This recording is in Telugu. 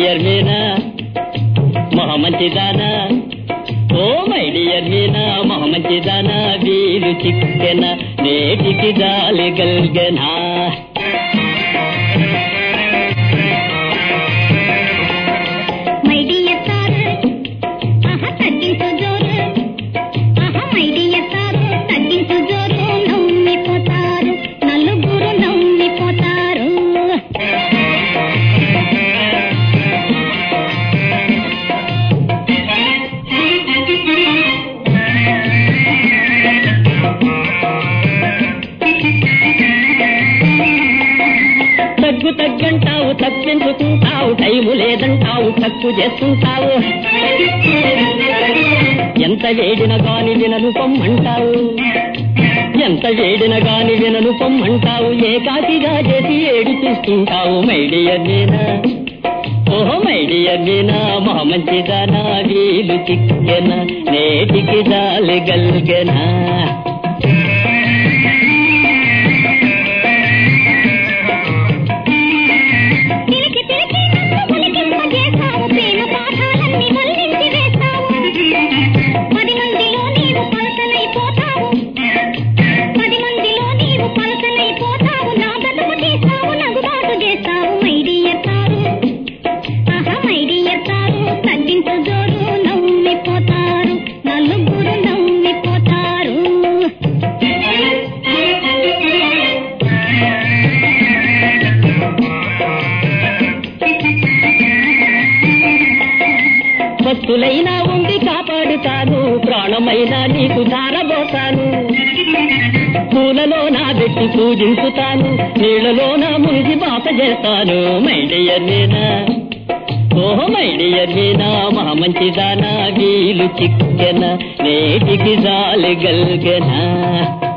డియర్ మీనా మొహమంచిదానా ఓ మై డియర్ మీనా మొహమంచిదానా వీలు చిక్కెన నేటికి జాలి గల్గనా మై డియర్ సారు ఆహా తగ్గించు జోరు ఆహా మై డియర్ సారు తగ్గించు జోరు నవ్విపోతారు నలుగురు నవ్విపోతారు తగ్గు తగ్గంటావు తప్పించుకుంటావు టైము లేదంటావు తక్కువ చేస్తుంటావు ఎంత వేడిన గాని వినను పొమ్మంటావు ఎంత వేడిన గాని వినను పొమ్మంటావు ఏకాకిగా చేసి ఏడిపిస్తుంటావు మైడియర్ నేనా ఓహో మైడియర్ నేనా మహమంచిదానా వీలు చిక్కెన నేటికి జాలి గల్గెనా తిరిగి తిరిగి నన్ను పులికింపజేశావు ప్రేమ పాఠాలన్నీ మళ్ళించి వేస్తావు పది మందిలో నీవు పలసనైపోతావు పది మందిలో నీవు పలసనైపోతావు నా బ్రతుకు తీస్తావు నగుబాటు చేస్తావు మైడియర్ సారు ఆహా మైడియర్ సారు తగ్గించు జోరు నవ్విపోతారు నలుగురు నవ్విపోతారు భక్తులైనా ఉండి కాపాడుతాను ప్రాణమైనా నీకు ధారబోతాను పూలలో నా పెట్టి పూజించుతాను నీళ్లలో నా మునిగి బాప చేస్తాను మైడియర్ నేనా ఓహో మైడియర్ నేనా మా మంచిదానా వీలు చిక్కెన నేటికి జాలి గల్గెనా